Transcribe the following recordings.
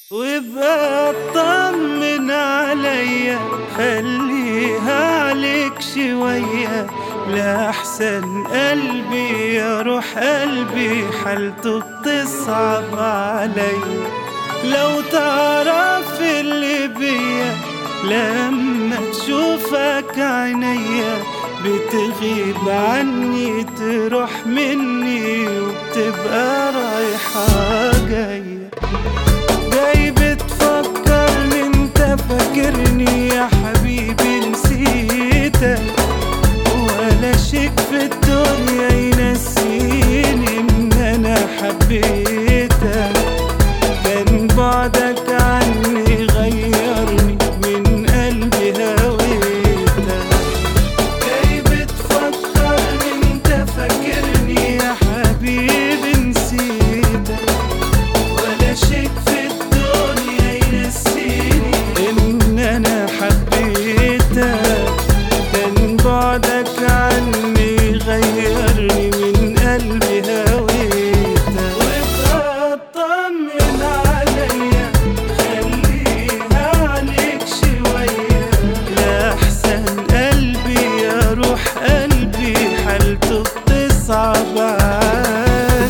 وابقى اطمن عليا خليها عليك شوية لأحسن قلبي يا روح قلبي حالته بتصعب عليا لو تعرف اللي بيا لما تشوفك عينيا بتغيب عني تروح مني وبتبقى رايحة جاية جاي بتفكرني انت فاكرني يا حبيبي نسيتك ولا شيك في الدنيا ينسيني ان انا حبيتك كان بعدك عني غيرني من قلبي هويتك جاي بتفكرني انت فاكرني يا حبيبي نسيتك ولا شيك في الدنيا ينسيني ان انا حبيتك كان بعدك عني غيرني من قلبي هويتك وابقى اطمن عليا خليها عليك شوية لأحسن قلبي يا روح قلبي حالته بتصعب عليا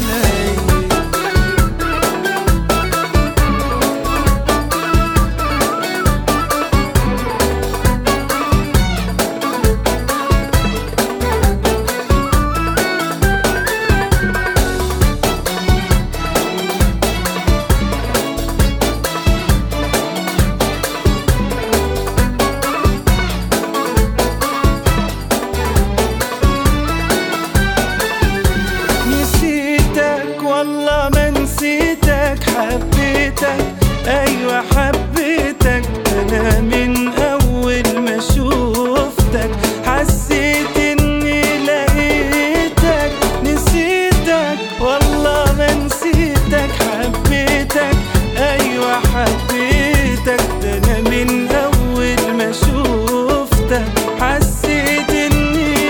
نسيتك والله ما نسيتك حبيتك ايوه حبيتك انا من اول ما شوفتك حسيت اني لقيتك نسيتك والله ما نسيتك حبيتك ايوه حبيتك ده انا من اول ما شوفتك حسيت اني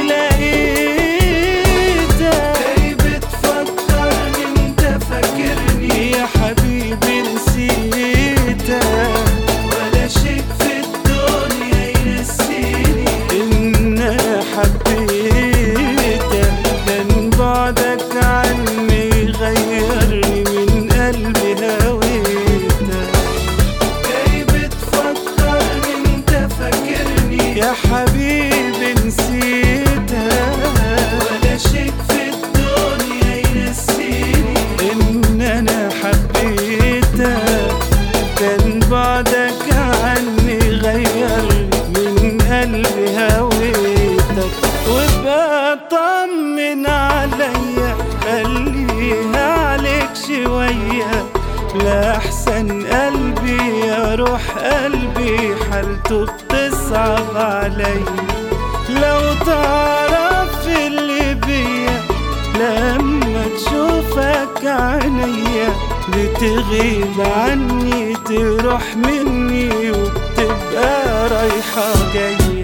لقيتك جاي بتفكرني انت فاكرني يا حبيبي نسيتك ولا شيك في الدنيا ينسيني ان انا حبيتك كان بعدك عني غيرني من قلبي هويتك جاي بتفكرني انت فاكرني يا حبيبي نسيتك ولا شيك في الدنيا ينسيني ان انا حبيتك كان بعدك عني غيرني من قلبي هويتك وابقى طمن عليا خليها عليك شوية لأحسن قلبي يا روح قلبي حالته بتصعب عليا لو تعرف اللي بيا لما تشوفك عينيا بتغيب عني تروح مني وبتبقى رايحة جاية